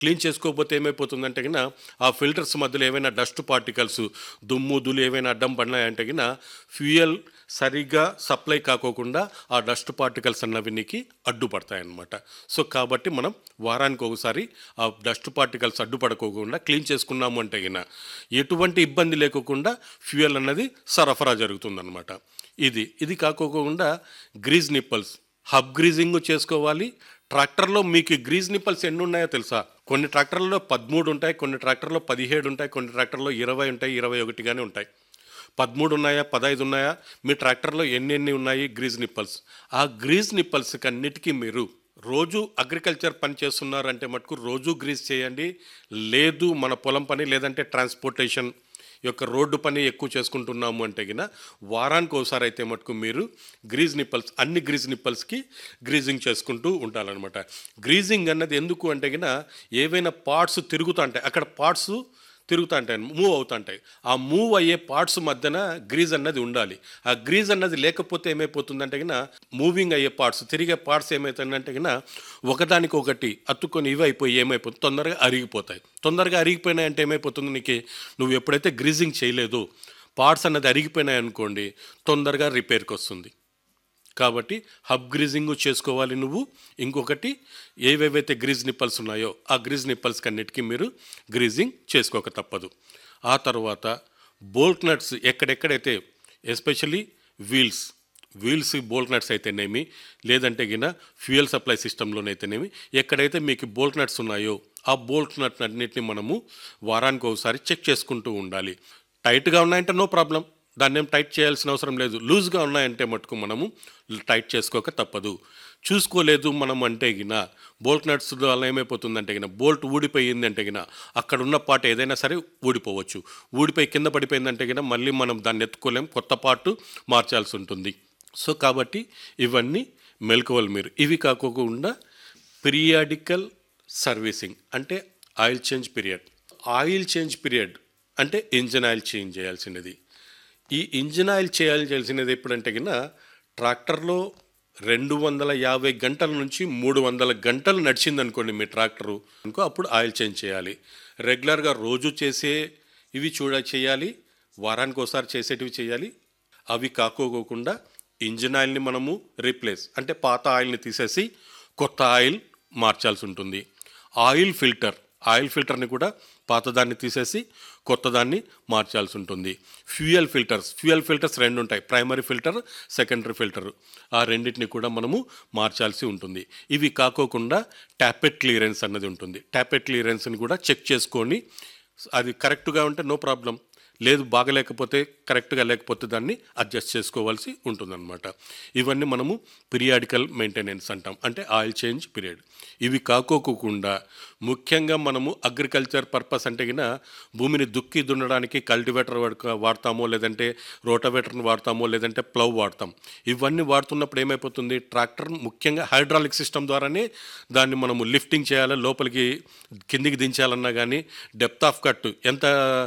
clean చేసుకోకపోతే ఏమైపోతుందంటే గిన ఆ ఫిల్టర్స్ మధ్యలో ఏవైనా డస్ట్ పార్టికల్స్ దుమ్ము దులు ఏవైనా అడ్డం పడినాయంటే గిన ఫ్యూయల్ సరిగ్గా సప్లై కాకోకుండా ఆ డస్ట్ పార్టికల్స్ అన్నవినికి అడ్డుపడతాయి అన్నమాట సో కాబట్టి మనం వారానికి ఒకసారి ఆ డస్ట్ పార్టికల్స్ అడ్డుపడకోకుండా క్లీన్ చేసుకున్నాము అంటే గిన ఎటువంటి ఇబ్బంది లేకోకుండా ఫ్యూయల్ అన్నది సరఫరా జరుగుతుందన్నమాట ఇది ఇది కాకోకుండా గ్రీజ్ నిప్పల్స్ హబ్ గ్రీజింగ్ చేసుకోవాలి ట్రాక్టర్లో మీకు గ్రీజ్ నిప్పల్స్ ఎన్ని ఉన్నాయో తెలుసా కొన్ని ట్రాక్టర్లలో పదమూడు ఉంటాయి కొన్ని ట్రాక్టర్లో పదిహేడు ఉంటాయి కొన్ని ట్రాక్టర్లో ఇరవై ఉంటాయి ఇరవై ఒకటిగానే ఉంటాయి పదమూడు ఉన్నాయా పదహైదు ఉన్నాయా మీ ట్రాక్టర్లో ఎన్ని ఎన్ని ఉన్నాయి గ్రీజ్ నిప్పల్స్ ఆ గ్రీజ్ నిప్పల్స్కి అన్నిటికీ మీరు రోజు అగ్రికల్చర్ పని చేస్తున్నారంటే మటుకు రోజు గ్రీజ్ చేయండి లేదు మన పొలం పని లేదంటే ట్రాన్స్పోర్టేషన్ యొక్క రోడ్డు పని ఎక్కువ చేసుకుంటున్నాము అంటే గిన వారానికి ఒకసారి అయితే మటుకు మీరు గ్రీజ్ నిప్పల్స్ అన్ని గ్రీజ్ నిప్పల్స్కి గ్రీజింగ్ చేసుకుంటూ ఉండాలన్నమాట గ్రీజింగ్ అన్నది ఎందుకు అంటే గిన ఏవైనా పార్ట్స్ తిరుగుతూ ఉంటాయి అక్కడ పార్ట్స్ తిరుగుతూ ఉంటాయి మూవ్ అవుతుంటాయి ఆ మూవ్ అయ్యే పార్ట్స్ మధ్యన గ్రీజ్ అన్నది ఉండాలి ఆ గ్రీజ్ అన్నది లేకపోతే ఏమైపోతుందంటే గిన మూవింగ్ అయ్యే పార్ట్స్ తిరిగే పార్ట్స్ ఏమవుతుందంటే గిన ఒకదానికి ఒకటి అత్తుకొని ఇవి అయిపోయి ఏమైపోతుంది తొందరగా అరిగిపోతాయి తొందరగా అరిగిపోయినాయి అంటే ఏమైపోతుంది నీకు నువ్వు ఎప్పుడైతే గ్రీజింగ్ చేయలేదు పార్ట్స్ అన్నది అరిగిపోయినాయి అనుకోండి తొందరగా రిపేర్కి వస్తుంది కాబట్టి హబ్ గ్రీజింగ్ చేసుకోవాలి నువ్వు ఇంకొకటి ఏవేవైతే గ్రీజ్ నిప్పల్స్ ఉన్నాయో ఆ గ్రీజ్ నిప్పల్స్కి అన్నిటికీ మీరు గ్రీజింగ్ చేసుకోక తప్పదు ఆ తర్వాత బోల్ట్ నట్స్ ఎక్కడెక్కడైతే especially wheels wheels bolt nuts అయితేనేమి లేదంటే గిన ఫ్యూయల్ సప్లై సిస్టంలోనైతేనేమి ఎక్కడైతే మీకు బోల్ట్ నట్స్ ఉన్నాయో ఆ బోల్ట్ నట్ అన్నిటిని మనము వారానికి ఒకసారి చెక్ చేసుకుంటూ ఉండాలి టైట్గా ఉన్నాయంటే నో ప్రాబ్లం దాన్ని ఏం టైట్ చేయాల్సిన అవసరం లేదు లూజ్గా ఉన్నాయంటే మటుకు మనము టైట్ చేసుకోక తప్పదు చూసుకోలేదు మనం అంటే గిన బోల్ట్ నట్స్ వల్ల ఏమైపోతుందంటే గిన బోల్ట్ ఊడిపోయింది అంటే గిన అక్కడ ఉన్న పాట ఏదైనా సరే ఊడిపోవచ్చు ఊడిపోయి కింద పడిపోయిందంటే గిన మళ్ళీ మనం దాన్ని ఎత్తుకోలేం కొత్త పార్ట్ మార్చాల్సి ఉంటుంది సో కాబట్టి ఇవన్నీ మెలకువలు మీరు ఇవి కాకోకుండా పీరియాడికల్ సర్వీసింగ్ అంటే oil change period oil change period అంటే ఇంజన్ ఆయిల్ చేంజ్ చేయాల్సినది ఈ ఇంజిన్ ఆయిల్ చేయాల్సినది ఎప్పుడంటే కింద ట్రాక్టర్లో రెండు వందల యాభై గంటల నుంచి మూడు వందల గంటలు నడిచింది అనుకోండి మీ ట్రాక్టరు అనుకో అప్పుడు ఆయిల్ చేంజ్ చేయాలి రెగ్యులర్గా రోజు చేసే ఇవి చూడ చేయాలి వారానికి ఒకసారి చేసేటివి చేయాలి అవి కాకోకుండా ఇంజిన్ ఆయిల్ని మనము రీప్లేస్ అంటే పాత ఆయిల్ని తీసేసి కొత్త ఆయిల్ మార్చాల్సి ఉంటుంది ఆయిల్ ఫిల్టర్ ఆయిల్ ఫిల్టర్ని కూడా పాతదాన్ని తీసేసి కొత్తదాన్ని మార్చాల్సి ఉంటుంది ఫ్యూయల్ ఫిల్టర్స్ ఫ్యూయల్ ఫిల్టర్స్ రెండు ఉంటాయి ప్రైమరీ ఫిల్టర్ సెకండరీ ఫిల్టర్ ఆ రెండింటిని కూడా మనము మార్చాల్సి ఉంటుంది ఇవి కాకోకుండా ట్యాపెట్ క్లియరెన్స్ అన్నది ఉంటుంది ట్యాపెట్ క్లియరెన్స్ని కూడా చెక్ చేసుకొని అది కరెక్ట్గా ఉంటే నో ప్రాబ్లం లేదు బాగలేకపోతే కరెక్ట్గా లేకపోతే దాన్ని అడ్జస్ట్ చేసుకోవాల్సి ఉంటుందన్నమాట ఇవన్నీ మనము పీరియాడికల్ మెయింటెనెన్స్ అంటాం అంటే ఆయిల్ చేంజ్ పీరియడ్ ఇవి కాకోకుండా ముఖ్యంగా మనము అగ్రికల్చర్ పర్పస్ అంటే గిన భూమిని దుక్కి దున్నడానికి కల్టివేటర్ వాడతామో లేదంటే రోటవేటర్ని వాడతామో లేదంటే ప్లవ్ వాడతాం ఇవన్నీ వాడుతున్నప్పుడు ఏమైపోతుంది ట్రాక్టర్ ముఖ్యంగా హైడ్రాలిక్ సిస్టమ్ ద్వారానే దాన్ని మనము లిఫ్టింగ్ చేయాలి లోపలికి కిందికి దించాలన్నా కానీ డెప్త్ ఆఫ్ కట్ ఎంత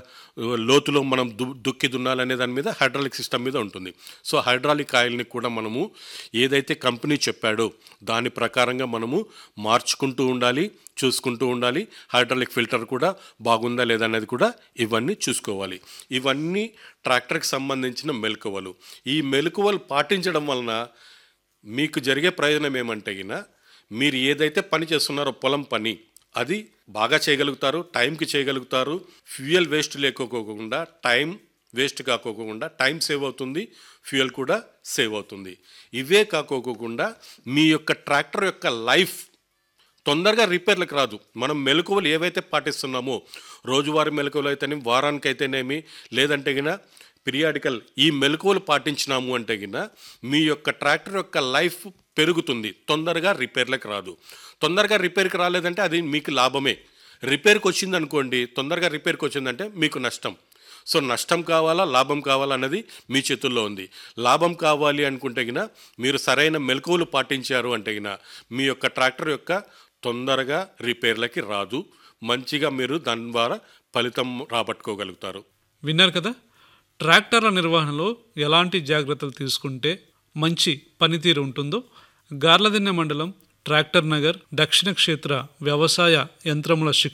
లోతులో మనం దు దుక్కి దున్నాలనే దాని మీద హైడ్రాలిక్ సిస్టమ్ మీద ఉంటుంది సో హైడ్రాలిక్ ఆయిల్ని కూడా మనము ఏదైతే కంపెనీ చెప్పాడో దాని ప్రకారంగా మనము మార్చుకుంటూ ఉండాలి చూసుకుంటూ ఉండాలి హైడ్రాలిక్ ఫిల్టర్ కూడా బాగుందా లేదా అనేది కూడా ఇవన్నీ చూసుకోవాలి ఇవన్నీ ట్రాక్టర్కి సంబంధించిన మెలకువలు ఈ మెలకువలు పాటించడం వలన మీకు జరిగే ప్రయోజనం ఏమంటే గిన మీరు ఏదైతే పని చేస్తున్నారో పొలం పని అది బాగా చేయగలుగుతారు టైంకి చేయగలుగుతారు ఫ్యూయల్ వేస్ట్ లేకోకుండా టైం వేస్ట్ కాకోకుండా టైం సేవ్ అవుతుంది ఫ్యూయల్ కూడా సేవ్ అవుతుంది ఇవే కాకోకుండా మీ యొక్క ట్రాక్టర్ యొక్క లైఫ్ తొందరగా రిపేర్లకు రాదు మనం మెలకువలు ఏవైతే పాటిస్తున్నామో రోజువారీ మెలకువలు అయితేనేమి వారానికి అయితేనేమి లేదంటే గిన పీరియాడికల్ ఈ మెలకువలు పాటించినాము అంటే గిన మీ యొక్క ట్రాక్టర్ యొక్క లైఫ్ పెరుగుతుంది తొందరగా రిపేర్లకు రాదు తొందరగా రిపేర్కి రాలేదంటే అది మీకు లాభమే రిపేర్కి వచ్చింది అనుకోండి తొందరగా రిపేర్కి వచ్చిందంటే మీకు నష్టం సో నష్టం కావాలా లాభం కావాలా అన్నది మీ చేతుల్లో ఉంది లాభం కావాలి అనుకుంటే గిన మీరు సరైన మెలకువలు పాటించారు అంటే గిన మీ యొక్క ట్రాక్టర్ యొక్క తొందరగా రిపేర్లకి రాదు మంచిగా మీరు దాని ద్వారా ఫలితం రాబట్టుకోగలుగుతారు విన్నారు కదా ట్రాక్టర్ల నిర్వహణలో ఎలాంటి జాగ్రత్తలు తీసుకుంటే మంచి పనితీరు ఉంటుందో గార్లదిన్నె మండలం ట్రాక్టర్ నగర్ దక్షిణ క్షేత్ర వ్యవసాయ యంత్రముల శిక్షణ